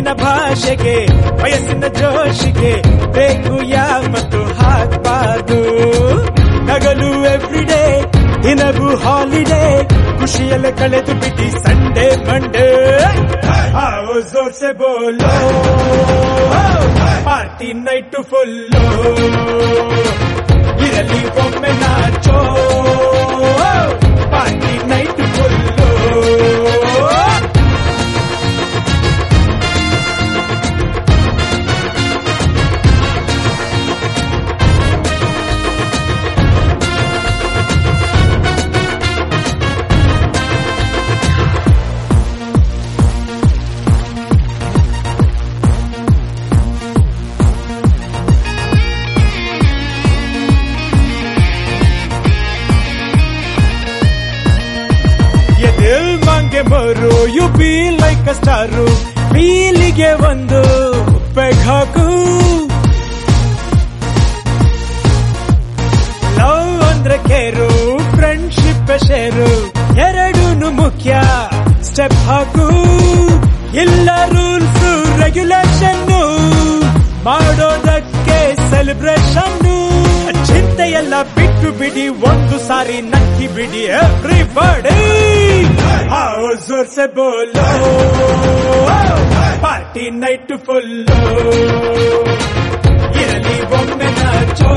ಹೆಣ್ಣಿನ ಭಾಷೆಗೆ ವಯಸ್ಸಿನ ಜೋಶಿಗೆ ಬೇಕು ಯಾವತ್ತು ಹಾಕ್ಬಾರ್ದು ನಗಲು ಎವ್ರಿಡೇ ದಿನವೂ ಹಾಲಿಡೇ ಖುಷಿಯಲ್ಲೇ ಕಳೆದು ಬಿಡಿ ಸಂಡೇ ಮಂಡೇ आओ जोर से बोलो ಪಾರ್ಟಿ ನೈಟ್ ಫುಲ್ಲು ಇರಲಿ ಒಮ್ಮೆ ನಾಚೋ ಪಾರ್ಟಿ ನೈಟ್ ಫುಲ್ಲು ये दिल मांगे more you be like a star ಬೀಲಿಗೆ ಒಂದು ಪೆಗ್ ಹಾಕು ಲವ್ ಅಂದ್ರೆ ಕೇರು ಫ್ರೆಂಡ್ಶಿಪ್ ಶೇರು ಎರಡೂನು ಮುಖ್ಯ ಸ್ಟೆಪ್ ಹಾಕು ಇಲ್ಲ ರೂಲ್ಸ್ ರೆಗ್ಯುಲೇಷನ್ ಮಾಡೋದಕ್ಕೆ ಸೆಲೆಬ್ರೇಷನ್ ಚಿಂತೆಯೆಲ್ಲ ಬಿಟ್ಟು ಬಿಡಿ ಒಂದು ಸಾರಿ ನಕ್ಕಿ ಬಿಡಿ ಎವ್ರಿ ಬಡಿ ಜೋರ್ ಸೆ ಬೋಲೋ ಪಾರ್ಟಿ ನೈಟ್ ಫುಲ್ಲು ಇರಲಿ ಒಮ್ಮೆ ನಾಚೋ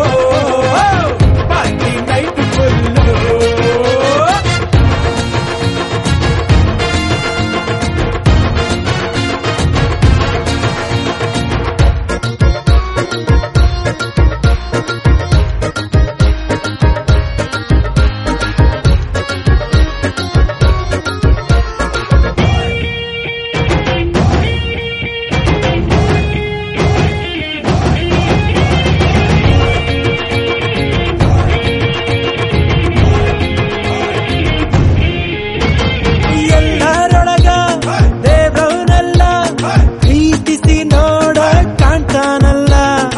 ಪಾರ್ಟಿ ನೈಟ್ ಫುಲ್ಲು ಎಲ್ಲರೊಳಗ ದೇವ್ರವನಲ್ಲ ಪ್ರೀತಿಸಿ ನೋಡ ಕಾಣ್ತಾನಲ್ಲ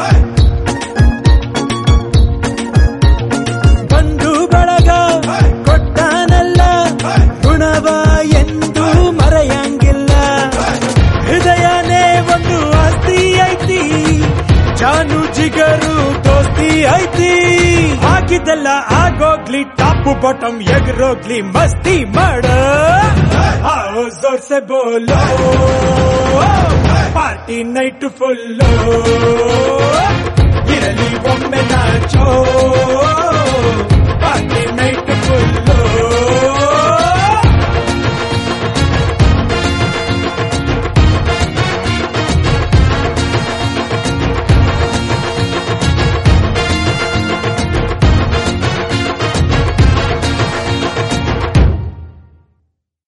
ಬಂಧು ಬಳಗ ಕೊಟ್ಟಾನಲ್ಲ ಗುಣವ ಎಂದು ಮರೆಯಂಗಿಲ್ಲ ಹೃದಯನೇ ಒಂದು ಆಸ್ತಿ ಐತಿ ಜಾನು ಜಿಗರು ದೋಸ್ತಿ ಐತಿ ಹಾಕಿದ್ದೆಲ್ಲ ಆಗೋಗ್ಲಿ ಟಾಪ್ ಬಾಟಮ್ ಎಗ್ರೋಗ್ಲಿ ಮಸ್ತಿ ಮಾಡ आओ जोर से बोलो ಪಾರ್ಟಿ ನೈಟ್ ಫುಲ್ಲು ಇರಲಿ ಒಮ್ಮೆ ನಾಚೋ